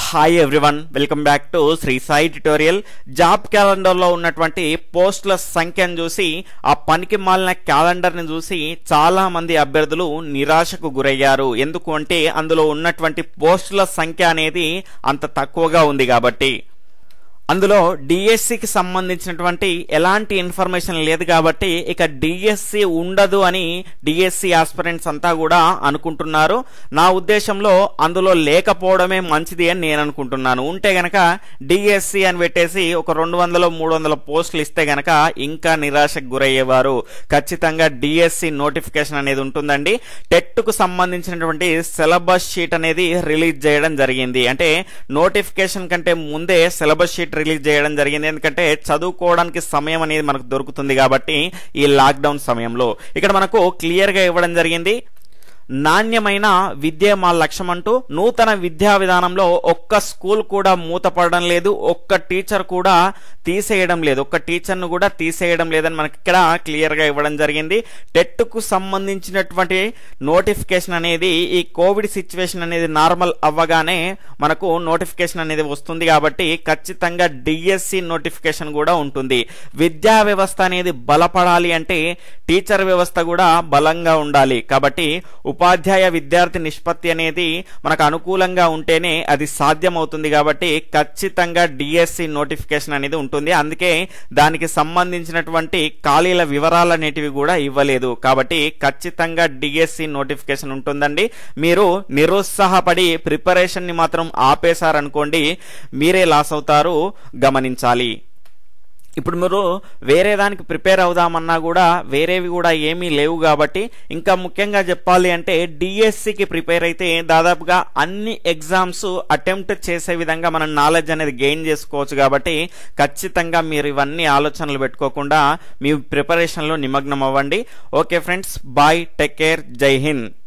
hi everyone welcome back to Sri Sai tutorial job calendar లో ఉన్నటువంటి పోస్టుల సంఖ్యను చూసి ఆ పనికి మాలిన క్యాలెండర్ ని చూసి చాలా మంది అభ్యర్థులు నిరాశకు గురయ్యారు ఎందుకు అంటే అందులో ఉన్నటువంటి పోస్టుల సంఖ్య అనేది అంత తక్కువగా ఉంది కాబట్టి అందులో డిఎస్సికి సంబంధించినటువంటి ఎలాంటి ఇన్ఫర్మేషన్ లేదు కాబట్టి ఇక డిఎస్సి ఉండదు అని డిఎస్సి ఆస్పిరెంట్స్ అంతా కూడా అనుకుంటున్నారు నా ఉద్దేశంలో అందులో లేకపోవడమే మంచిది అని నేను అనుకుంటున్నాను ఉంటే గనక డిఎస్సి అని పెట్టేసి ఒక రెండు వందలు మూడు వందల పోస్టులు ఇస్తే గనక ఇంకా నిరాశకు గురయ్యేవారు ఖచ్చితంగా డిఎస్సి నోటిఫికేషన్ అనేది ఉంటుందండి టెట్కు సంబంధించినటువంటి సిలబస్ షీట్ అనేది రిలీజ్ చేయడం జరిగింది అంటే నోటిఫికేషన్ కంటే ముందే సిలబస్ షీట్ రిలీజ్ చేయడం జరిగింది ఎందుకంటే చదువుకోవడానికి సమయం అనేది మనకు దొరుకుతుంది కాబట్టి ఈ లాక్డౌన్ సమయంలో ఇక్కడ మనకు క్లియర్ గా ఇవ్వడం జరిగింది నాణ్యమైన విద్య మా లక్ష్యం అంటూ నూతన విద్యా విధానంలో ఒక్క స్కూల్ కూడా మూతపడడం లేదు ఒక్క టీచర్ కూడా తీసేయడం లేదు ఒక్క టీచర్ను కూడా తీసేయడం లేదని మనకి ఇక్కడ క్లియర్ గా ఇవ్వడం జరిగింది టెట్ కు సంబంధించినటువంటి నోటిఫికేషన్ అనేది ఈ కోవిడ్ సిచ్యువేషన్ అనేది నార్మల్ అవ్వగానే మనకు నోటిఫికేషన్ అనేది వస్తుంది కాబట్టి ఖచ్చితంగా డిఎస్సి నోటిఫికేషన్ కూడా ఉంటుంది విద్యా వ్యవస్థ అనేది బలపడాలి అంటే టీచర్ వ్యవస్థ కూడా బలంగా ఉండాలి కాబట్టి ఉపాధ్యాయ విద్యార్థి నిష్పత్తి అనేది మనకు అనుకూలంగా ఉంటేనే అది సాధ్యమవుతుంది కాబట్టి ఖచ్చితంగా డిఎస్సి నోటిఫికేషన్ అనేది ఉంటుంది అందుకే దానికి సంబంధించినటువంటి ఖాళీల వివరాలు అనేటివి కూడా ఇవ్వలేదు కాబట్టి ఖచ్చితంగా డిఎస్సి నోటిఫికేషన్ ఉంటుందండి మీరు నిరుత్సాహపడి ప్రిపరేషన్ ని మాత్రం ఆపేశారనుకోండి మీరే లాస్ అవుతారు గమనించాలి ఇప్పుడు మీరు వేరే దానికి ప్రిపేర్ అవుదామన్నా కూడా వేరేవి కూడా ఏమీ లేవు కాబట్టి ఇంకా ముఖ్యంగా చెప్పాలి అంటే డిఎస్సికి ప్రిపేర్ అయితే దాదాపుగా అన్ని ఎగ్జామ్స్ అటెంప్ట్ చేసే విధంగా మనం నాలెడ్జ్ అనేది గెయిన్ చేసుకోవచ్చు కాబట్టి ఖచ్చితంగా మీరు ఇవన్నీ ఆలోచనలు పెట్టుకోకుండా మీ ప్రిపరేషన్లో నిమగ్నం అవ్వండి okay friends bye take care Jai Hind